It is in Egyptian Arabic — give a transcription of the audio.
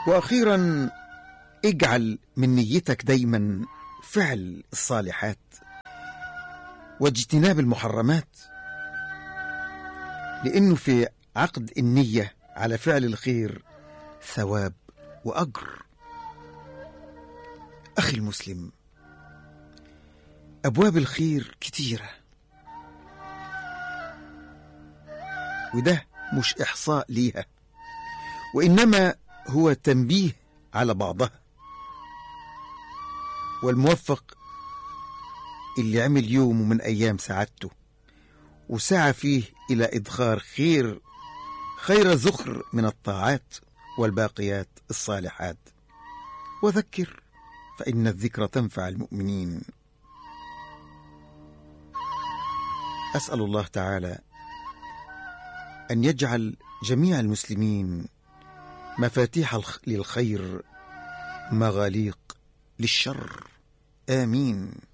واخيرا اجعل من نيتك دايما فعل الصالحات واجتناب المحرمات لانه في عقد النيه على فعل الخير ثواب واجر اخي المسلم ابواب الخير كتيره وده مش احصاء ليها وانما هو تنبيه على بعضها والموفق اللي عمل يوم من ايام سعادته وسعى فيه الى ادخار خير خير زخر من الطاعات والباقيات الصالحات وذكر فان الذكر تنفع المؤمنين اسال الله تعالى ان يجعل جميع المسلمين مفاتيح الخ- للخير مغاليق للشر امين